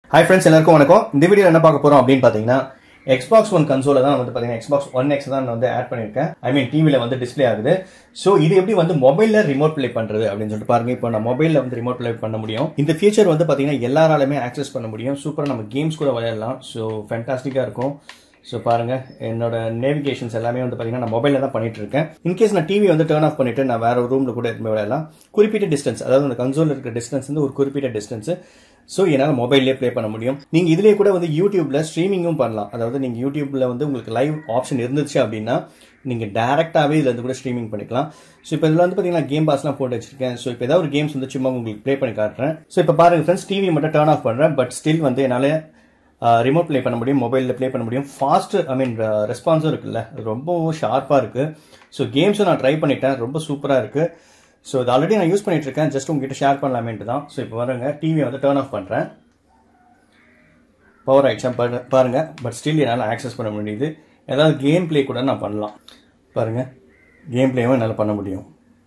Hi friends எல்லாருக்கும் வணக்கம் இந்த வீடியோ என்ன பார்க்க போறோம் அப்படின்னு பார்த்தீங்கன்னா எக்ஸ்பாக்ஸ் ஒன் கன்சோல தான் வந்து பார்த்தீங்கன்னா எக்ஸ்பாக்ஸ் ஒன் எக்ஸ் தான் நான் வந்து ஆட் பண்ணியிருக்கேன் ஐ மீன் டிவியில் வந்து டிஸ்ப்ளே ஆகுது ஸோ இது எப்படி வந்து மொபைலில் ரிமோட் ப்ளே பண்ணுறது அப்படின்னு சொல்லிட்டு பாருங்க இப்போ நான் மொபைலில் வந்து ரிமோட் ப்ளே பண்ண முடியும் இந்த ஃபீச்சர் வந்து பார்த்தீங்கன்னா எல்லாராலுமே ஆக்சஸ் பண்ண முடியும் சூப்பராக நம்ம கேம்ஸ் கூட விளையாடலாம் ஸோ ஃபேண்டாஸ்டிக்காக இருக்கும் ஸோ பாருங்க என்னோட நேவிகேஷன்ஸ் எல்லாமே வந்து பார்த்தீங்கன்னா நான் மொபைலில் தான் பண்ணிட்டு இருக்கேன் இன்கேஸ் நான் டிவி வந்து டேர்ன் ஆஃப் பண்ணிட்டு நான் வேற ஒரு ரூமில் கூட எடுத்து விளையாடலாம் குறிப்பிட்ட டிஸ்டன்ஸ் அதாவது அந்த கன்சோல் இருக்கிற டிஸ்டன்ஸ் வந்து ஒரு குறிப்பிட்ட டிஸ்டன்ஸ் ஸோ என்னால் மொபைல்லே ப்ளே பண்ண முடியும் நீங்கள் இதுலேயே கூட வந்து யூடியூப்ல ஸ்ட்ரீமிங்கும் பண்ணலாம் அதாவது நீங்கள் யூடியூப்ல வந்து உங்களுக்கு லைவ் ஆப்ஷன் இருந்துச்சு அப்படின்னா நீங்கள் டேரெக்டாகவே இதில் வந்து கூட ஸ்ட்ரீமிங் பண்ணிக்கலாம் ஸோ இப்போ இதில் வந்து பார்த்தீங்கன்னா கேம் பாஸ்லாம் போட்டு வச்சிருக்கேன் ஸோ இப்போ ஏதாவது ஒரு கேம்ஸ் வந்து சும்மா உங்களுக்கு ப்ளே பண்ணி காட்டுறேன் ஸோ இப்போ பாருங்க ஃப்ரெண்ட்ஸ் டிவி மட்டும் டர்ன் ஆஃப் பண்ணுறேன் பட் ஸ்டில் வந்து என்னால் ரிமோட் ப்ளே பண்ண முடியும் மொபைலில் ப்ளே பண்ண முடியும் ஃபாஸ்ட் ஐ மீன் ரெஸ்பான்ஸும் இருக்குல்ல ரொம்பவும் ஷார்ப்பாக இருக்குது ஸோ கேம்ஸும் நான் ட்ரை பண்ணிட்டேன் ரொம்ப சூப்பராக இருக்குது ஸோ இது ஆல்ரெடி நான் யூஸ் பண்ணிட்டு இருக்கேன் ஜஸ்ட் உங்ககிட்ட ஷேர் பண்ணலாமேன்ட்டு தான் ஸோ இப்போ வருங்க டிவியை வந்து டேர்ன் ஆஃப் பண்ணுறேன் பவர் ஆயிடுச்சா பாரு- பாருங்க பட் ஸ்டில் என்னால் ஆக்சஸ் பண்ண முடியுது ஏதாவது கேம் ப்ளே கூட நான் பண்ணலாம் பாருங்க கேம் ப்ளேவும் என்னால் பண்ண முடியும்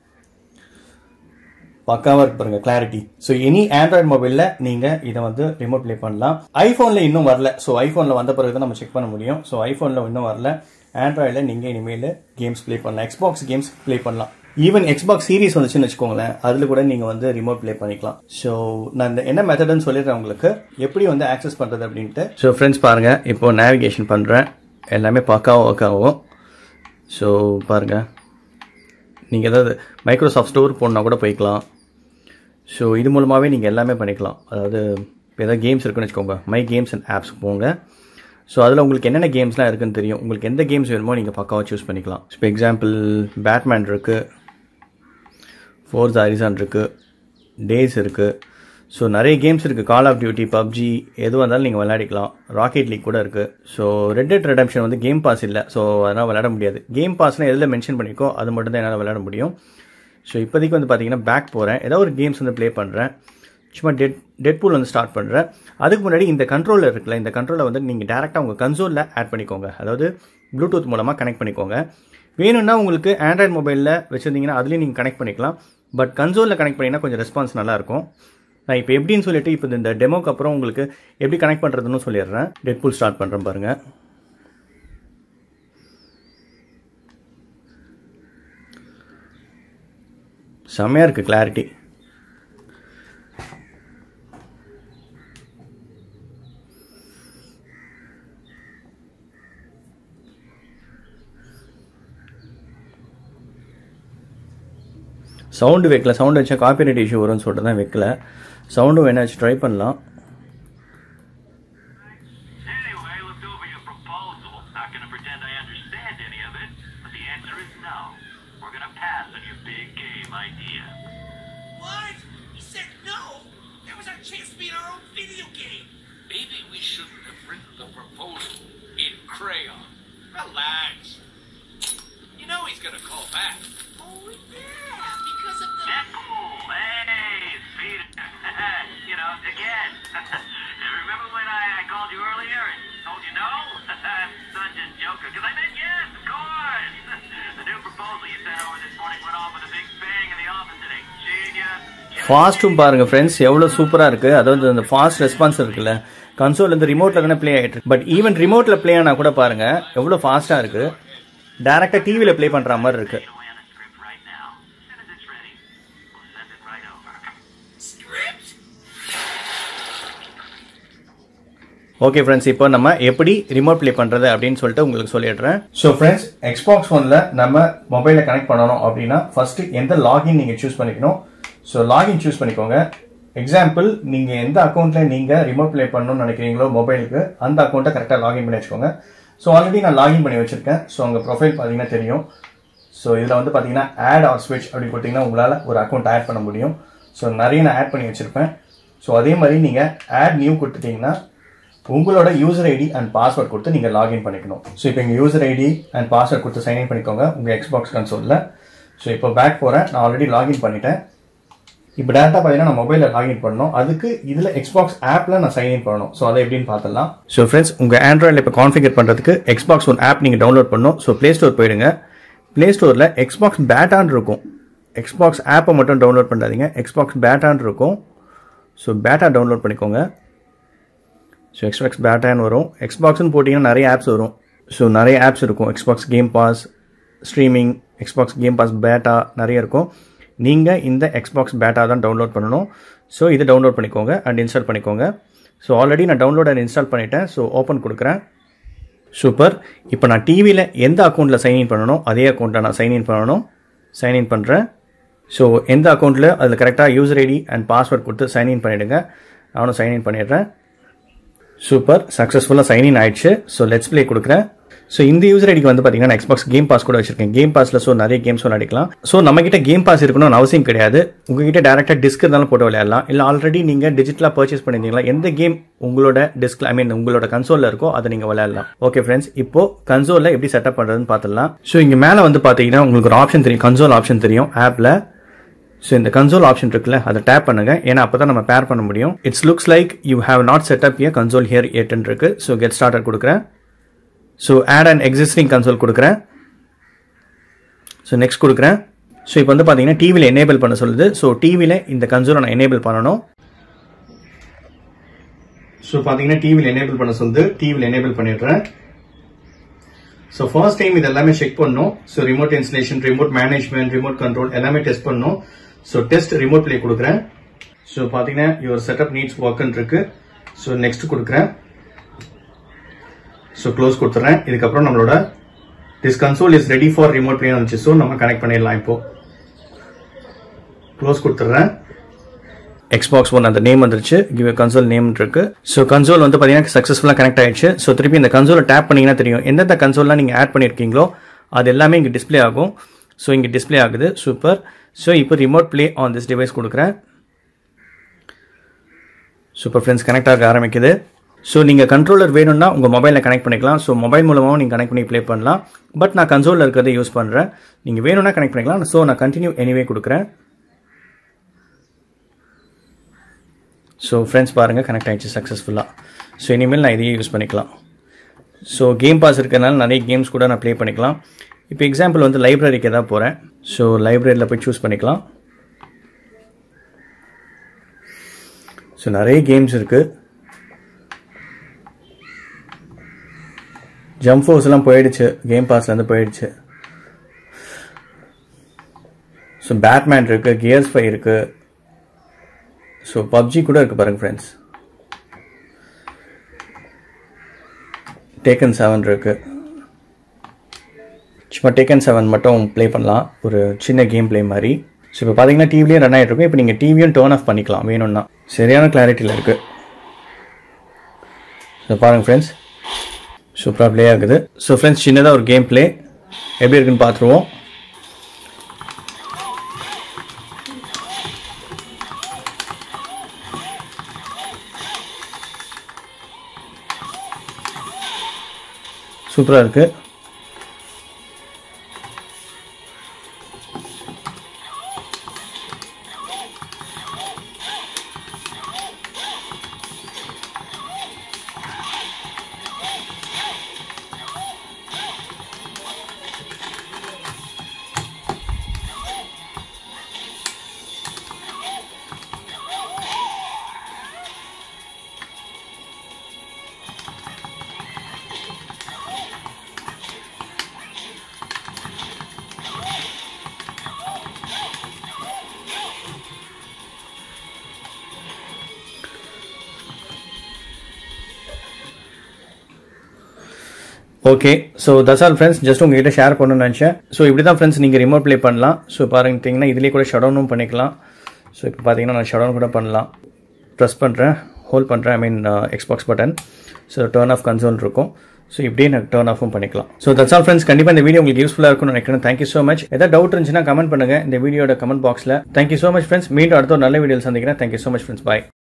பக்காவாக இருக்கு பாருங்க கிளாரிட்டி ஸோ எனி ஆண்ட்ராய்டு மொபைலில் நீங்கள் இதை வந்து ரிமோட் ப்ளே பண்ணலாம் ஐஃபோனில் இன்னும் வரல ஸோ ஐஃபோனில் வந்த பிறகு தான் நம்ம செக் பண்ண முடியும் ஸோ ஐஃபோனில் இன்னும் வரல ஆண்ட்ராய்டில் நீங்கள் இனிமேல் கேம்ஸ் ப்ளே பண்ணலாம் எக்ஸ்பாக்ஸ் கேம்ஸ் ப்ளே பண்ணலாம் ஈவன் எக்ஸ்பாக்ஸ் சீரிஸ் வந்துச்சுன்னு வச்சுக்கோங்களேன் அதில் கூட நீங்கள் வந்து ரிமோட் ப்ளே பண்ணிக்கலாம் ஸோ நான் இந்த என்ன மெத்தட்னு சொல்லிடுறேன் உங்களுக்கு எப்படி வந்து ஆக்சஸ் பண்ணுறது அப்படின்ட்டு ஸோ ஃப்ரெண்ட்ஸ் பாருங்கள் இப்போ நேவிகேஷன் பண்ணுறேன் எல்லாமே பக்காவும் ஒர்க் ஆகும் ஸோ பாருங்கள் நீங்கள் ஏதாவது மைக்ரோசாஃப்ட் ஸ்டோர் போனால் கூட போய்க்கலாம் ஸோ இது மூலமாகவே நீங்கள் எல்லாமே பண்ணிக்கலாம் அதாவது இப்போ ஏதாவது கேம்ஸ் இருக்குன்னு வச்சுக்கோங்க மை கேம்ஸ் அண்ட் ஆப்ஸ் போங்க ஸோ அதில் உங்களுக்கு என்னென்ன கேம்ஸ்லாம் இருக்குன்னு தெரியும் உங்களுக்கு எந்த கேம்ஸ் வேணுமோ நீங்கள் பக்காவாக சூஸ் பண்ணிக்கலாம் இப்போ எக்ஸாம்பிள் பேட்மேன் இருக்குது ஃபோர்ஸ் அரிசான் இருக்குது டேஸ் இருக்குது ஸோ நிறைய கேம்ஸ் இருக்குது கால் ஆஃப் டியூட்டி பப்ஜி எதுவாக இருந்தாலும் நீங்கள் விளையாடிக்கலாம் ராக்கெட் லீக் கூட இருக்குது ஸோ ரெட் டெட் ரெடம்ஷன் வந்து கேம் பாஸ் இல்லை ஸோ அதனால் விளையாட முடியாது கேம் பாஸ்னால் எதில் மென்ஷன் பண்ணிக்கோ அது மட்டும் தான் என்னால் விளையாட முடியும் ஸோ இப்போதைக்கு வந்து பார்த்தீங்கன்னா பேக் போகிறேன் ஏதோ ஒரு கேம்ஸ் வந்து ப்ளே பண்ணுறேன் சும்மா டெட் டெட் பூல் வந்து ஸ்டார்ட் பண்ணுறேன் அதுக்கு முன்னாடி இந்த கண்ட்ரோலர் இருக்குல்ல இந்த கண்ட்ரோலை வந்து நீங்கள் டேரெக்டாக உங்கள் கன்சோலில் ஆட் பண்ணிக்கோங்க அதாவது ப்ளூடூத் மூலமாக கனெக்ட் பண்ணிக்கோங்க வேணும்னா உங்களுக்கு ஆண்ட்ராய்டு மொபைலில் வச்சுருந்தீங்கன்னா அதுலேயும் நீங்கள் கனெக்ட் பண்ணிக்கலாம் பட் கன்சோலில் கனெக்ட் பண்ணிங்கன்னா கொஞ்சம் ரெஸ்பான்ஸ் நல்லாயிருக்கும் நான் இப்போ எப்படின்னு சொல்லிட்டு இப்போ இந்த டெமோக்கு அப்புறம் உங்களுக்கு எப்படி கனெக்ட் பண்ணுறதுன்னு சொல்லிடுறேன் டெட் பூல் ஸ்டார்ட் பண்ணுறேன் பாருங்கள் செம்மையாக இருக்குது கிளாரிட்டி சவுண்டு வைக்கல சவுண்டு வச்சா காப்பிரைட் இஷ்யூ வரும்னு சொல்லிட்டு தான் வைக்கல சவுண்டு வேணா வச்சு ட்ரை பண்ணலாம் Anyway, looked over your proposal. Not gonna pretend I understand any of it, but the answer is no. We're gonna pass on your big game idea. What? He said no? That was our chance to be in our own video game. Maybe we shouldn't have written the proposal in crayon. Relax. You know he's gonna call back. Oh, yeah, because of the... Deadpool! Hey, Peter. you know, again. Remember when I, I called you earlier and told you no? I'm such a joker. Because I meant yes, of course. the new proposal you sent over this morning went off with a big bang in the office today. Genius. ஃபாஸ்ட்டும் பாருங்க friends எவ்வளோ சூப்பராக இருக்குது அதாவது அந்த fast response இருக்குல்ல console இந்த ரிமோட்டில் தானே play ஆகிட்டு பட் ஈவன் ரிமோட்டில் ப்ளே ஆனால் கூட பாருங்க எவ்வளோ ஃபாஸ்ட்டாக இருக்குது டேரெக்டாக டிவியில் ப்ளே பண்ணுற மாதிரி இருக்குது away on the script right now. As soon as it's ready, we'll send it right over. Script? Okay friends இப்போ நம்ம எப்படி ரிமோட் ப்ளே பண்ணுறது அப்படின்னு சொல்லிட்டு உங்களுக்கு சொல்லிடுறேன் ஸோ ஃப்ரெண்ட்ஸ் எக்ஸ்பாக்ஸ் ஒன்ல நம்ம மொபைலில் கனெக்ட் பண்ணணும் அப்படின்னா ஃபர்ஸ்ட் எந்த லாகின் நீங்கள் சூஸ் பண்ணிக்கணும் ஸோ லாகின் சூஸ் பண்ணிக்கோங்க எக்ஸாம்பிள் நீங்கள் எந்த அக்கௌண்ட்டில் நீங்கள் ரிமோட் ப்ளே பண்ணணும்னு நினைக்கிறீங்களோ மொபைலுக்கு அந்த அக்கௌண்ட்டை கரெக்டாக லாகின் பண்ணி வச்சுக்கோங்க ஸோ ஆல்ரெடி நான் லாகின் பண்ணி வச்சிருக்கேன் ஸோ உங்கள் ப்ரொஃபைல் பார்த்தீங்கன்னா தெரியும் ஸோ இதில் வந்து பார்த்தீங்கன்னா ஆட் ஆர் ஸ்விட்ச் அப்படி கொடுத்தீங்கன்னா உங்களால் ஒரு அக்கௌண்ட் ஆட் பண்ண முடியும் ஸோ நிறைய நான் ஆட் பண்ணி வச்சிருப்பேன் ஸோ அதே மாதிரி நீங்கள் ஆட் நியூ கொடுத்துட்டீங்கன்னா உங்களோட யூசர் ஐடி அண்ட் பாஸ்வேர்ட் கொடுத்து நீங்கள் லாகின் பண்ணிக்கணும் ஸோ இப்போ எங்கள் யூசர் ஐடி அண்ட் பாஸ்வேர்ட் கொடுத்து சைன்இன் பண்ணிக்கோங்க உங்கள் எக்ஸ்பாக்ஸ் கன்சோலில் ஸோ இப்போ பேக் போகிறேன் நான் ஆல்ரெடி லாகின் பண்ணிட்டேன் இப்போ டேரக்டாக பார்த்தீங்கன்னா நான் மொபைலில் லாகின் பண்ணணும் அதுக்கு இதில் எக்ஸ்பாக்ஸ் ஆப்பில் நான் சைன் இன் பண்ணணும் ஸோ அதை எப்படின்னு பார்த்துடலாம் ஸோ ஃப்ரெண்ட்ஸ் உங்கள் ஆண்ட்ராய்டில் இப்போ கான்ஃபிகர் பண்ணுறதுக்கு எக்ஸ்பாக்ஸ் ஒன் ஆப் நீங்கள் டவுன்லோட் பண்ணணும் ஸோ ப்ளே ஸ்டோர் போயிடுங்க ப்ளே ஸ்டோரில் எக்ஸ்பாக்ஸ் பேட்டான் இருக்கும் எக்ஸ்பாக்ஸ் ஆப்பை மட்டும் டவுன்லோட் பண்ணாதீங்க எக்ஸ்பாக்ஸ் பேட்டான் இருக்கும் ஸோ பேட்டா டவுன்லோட் பண்ணிக்கோங்க ஸோ எக்ஸ்பாக்ஸ் பேட்டான்னு வரும் எக்ஸ்பாக்ஸ்னு போட்டிங்கன்னா நிறைய ஆப்ஸ் வரும் ஸோ நிறைய ஆப்ஸ் இருக்கும் Xbox game pass streaming Xbox game pass beta நிறைய இருக்கும் நீங்கள் இந்த எக்ஸ்பாக்ஸ் பேட்டா தான் டவுன்லோட் பண்ணணும் ஸோ இது டவுன்லோட் பண்ணிக்கோங்க அண்ட் இன்ஸ்டால் பண்ணிக்கோங்க ஸோ ஆல்ரெடி நான் டவுன்லோட் அண்ட் இன்ஸ்டால் பண்ணிட்டேன் ஸோ ஓப்பன் கொடுக்குறேன் சூப்பர் இப்போ நான் டிவியில் எந்த அக்கௌண்ட்டில் சைன்இன் பண்ணணும் அதே அக்கௌண்ட்டில் நான் சைன்இன் பண்ணணும் சைன்இன் பண்ணுறேன் ஸோ எந்த அக்கௌண்ட்டில் அதில் கரெக்டாக யூசர் ஐடி அண்ட் பாஸ்வேர்ட் கொடுத்து சைன்இன் பண்ணிவிடுங்க நானும் சைன்இன் பண்ணிடுறேன் சூப்பர் சக்ஸஸ்ஃபுல்லாக சைன்இன் ஆயிடுச்சு ஸோ லெட்ஸ் ப்ளே கொடுக்குறேன் ஸோ இந்த யூசர் ஐடிக்கு வந்து பார்த்தீங்கன்னா எக்ஸ்பாக்ஸ் கேம் பாஸ் கூட வச்சிருக்கேன் கேம் பாஸில் ஸோ நிறைய கேம்ஸ் விளையாடிக்கலாம் ஸோ நம்ம கிட்ட கேம் பாஸ் இருக்கணும்னு அவசியம் கிடையாது உங்ககிட்ட டேரெக்டாக டிஸ்க் இருந்தாலும் போட்டு விளையாடலாம் இல்லை ஆல்ரெடி நீங்கள் டிஜிட்டலாக பர்ச்சேஸ் பண்ணியிருந்தீங்களா எந்த கேம் உங்களோட டிஸ்க் ஐ மீன் உங்களோட கன்சோலில் இருக்கோ அதை நீங்கள் விளையாடலாம் ஓகே ஃப்ரெண்ட்ஸ் இப்போ கன்சோலில் எப்படி செட்டப் பண்ணுறதுன்னு பார்த்துடலாம் ஸோ இங்கே மேலே வந்து பார்த்தீங்கன்னா உங்களுக்கு ஒரு ஆப்ஷன் தெரியும் கன்சோல் ஆப்ஷன் தெரியும் ஆப்பில் ஸோ இந்த கன்சோல் ஆப்ஷன் இருக்குல்ல அதை டேப் பண்ணுங்க ஏன்னா அப்போ தான் நம்ம பேர் பண்ண முடியும் it's looks like you have not set up a console here எட்டன் இருக்கு ஸோ கெட் ஸ்டார்டர் கொடுக்குறேன் so add an existing console கொடுக்குறேன் ஸோ நெக்ஸ்ட் கொடுக்குறேன் ஸோ இப்போ வந்து பார்த்தீங்கன்னா டிவியில் எனேபிள் பண்ண சொல்லுது ஸோ டிவியில் இந்த கன்சோலை நான் எனேபிள் பண்ணணும் ஸோ பார்த்தீங்கன்னா டிவியில் எனேபிள் பண்ண சொல்லுது டிவியில் எனேபிள் பண்ணிடுறேன் ஸோ ஃபர்ஸ்ட் டைம் இது எல்லாமே செக் பண்ணணும் so remote installation remote management remote control எல்லாமே டெஸ்ட் பண்ணணும் ஸோ டெஸ்ட் ரிமோட் ப்ளே கொடுக்குறேன் ஸோ பார்த்தீங்கன்னா யுவர் செட்டப் நீட்ஸ் ஒர்க்னு இருக்கு ஸோ நெக்ஸ்ட் கொடுக்குறேன் ஸோ க்ளோஸ் கொடுத்துறேன் இதுக்கப்புறம் நம்மளோட this console is ready for remote play வந்துச்சு ஸோ நம்ம கனெக்ட் பண்ணிடலாம் இப்போ க்ளோஸ் கொடுத்துட்றேன் எக்ஸ்பாக்ஸ் ஒன் அந்த நேம் வந்துருச்சு கிவ் கன்சோல் நேம் இருக்கு ஸோ கன்சோல் வந்து பார்த்தீங்கன்னா சக்ஸஸ்ஃபுல்லாக கனெக்ட் ஆயிடுச்சு ஸோ திருப்பி இந்த கன்சோலை டேப் பண்ணீங்கன்னா தெரியும் எந்தெந்த கன்சோல்லாம் நீங்கள் ஆட் பண்ணியிருக்கீங்களோ அது எல்லாமே இங்கே டிஸ்ப்ளே ஆகும் ஸோ இங்கே டிஸ்ப்ளே ஆகுது சூப்பர் ஸோ இப்போ remote play on this device கொடுக்குறேன் சூப்பர் ஃப்ரெண்ட்ஸ் கனெக்ட் ஆக ஆரம்பிக்குது ஸோ நீங்கள் கண்ட்ரோலர் வேணும்னா உங்கள் மொபைலில் கனெக்ட் பண்ணிக்கலாம் ஸோ மொபைல் மூலமாகவும் நீங்கள் கனெக்ட் பண்ணி ப்ளே பண்ணலாம் பட் நான் கன்சோலில் இருக்கிறத யூஸ் பண்ணுறேன் நீங்கள் வேணும்னா கனெக்ட் பண்ணிக்கலாம் ஸோ நான் கண்டினியூ எனிவே கொடுக்குறேன் ஸோ ஃப்ரெண்ட்ஸ் பாருங்கள் கனெக்ட் ஆகிடுச்சு சக்ஸஸ்ஃபுல்லாக ஸோ இனிமேல் நான் இதையே யூஸ் பண்ணிக்கலாம் ஸோ கேம் பாஸ் இருக்கிறதுனால நிறைய கேம்ஸ் கூட நான் ப்ளே பண்ணிக்கலாம் இப்போ எக்ஸாம்பிள் வந்து லைப்ரரிக்கு எதாவது போகிறேன் ஸோ லைப்ரரியில் போய் சூஸ் பண்ணிக்கலாம் ஸோ நிறைய கேம்ஸ் இருக்குது ஜம்ப் ஃபோர்ஸ்லாம் போயிடுச்சு கேம் பாஸ்லேருந்து போயிடுச்சு ஸோ பேட்மேன் இருக்குது கியர்ஸ் ஃபை இருக்குது ஸோ பப்ஜி கூட இருக்குது பாருங்க ஃப்ரெண்ட்ஸ் டேக்கன் செவன் இருக்கு சும்மா டேக்கன் செவன் மட்டும் ப்ளே பண்ணலாம் ஒரு சின்ன கேம் ப்ளே மாதிரி ஸோ இப்போ பார்த்தீங்கன்னா டிவிலேயே ரன் ஆகிட்டு இருக்கும் இப்போ நீங்கள் டிவியும் டேர்ன் ஆஃப் பண்ணிக்கலாம் வேணும்னா சரியான கிளாரிட்டியில் இருக்குது ஸோ பாருங்கள் ஃப்ரெண்ட்ஸ் சூப்பராக ப்ளே ஆகுது ஸோ ஃப்ரெண்ட்ஸ் சின்னதாக ஒரு கேம் ப்ளே எப்படி இருக்குன்னு பார்த்துருவோம் சூப்பராக இருக்குது okay so thus all friends just உங்ககிட்ட ஷேர் பண்ணணும்னு நினச்சேன் ஸோ இப்படி தான் ஃப்ரெண்ட்ஸ் நீங்கள் ரிமோட் ப்ளே பண்ணலாம் ஸோ பாருங்கிட்டிங்கன்னா இதுலேயே கூட ஷடவுனும் பண்ணிக்கலாம் ஸோ இப்போ பார்த்தீங்கன்னா நான் ஷடவுன் கூட பண்ணலாம் ப்ரெஸ் பண்ணுறேன் ஹோல்ட் பண்ணுறேன் I mean Xbox button so turn off console இருக்கும் ஸோ இப்படியே நான் டர்ன் ஆஃபும் பண்ணிக்கலாம் ஸோ தட்ஸ் ஆல் ஃப்ரெண்ட்ஸ் கண்டிப்பாக இந்த வீடியோ உங்களுக்கு யூஸ்ஃபுல்லாக இருக்கும்னு நினைக்கிறேன் தேங்க்யூ ஸோ மச் ஏதாவது டவுட் இருந்துச்சுன்னா கமெண்ட் பண்ணுங்கள் இந்த வீடியோட கமெண்ட் பாக்ஸில் தேங்க்யூ ஸோ மச் ஃப்ரெண்ட்ஸ் மீண்டும் அடுத்த ஒரு நல்ல வீடியோ சந்திக்கிறேன் தேங்க்யூ ஸோ மச் ஃப்ரெண்ட்ஸ் பாய்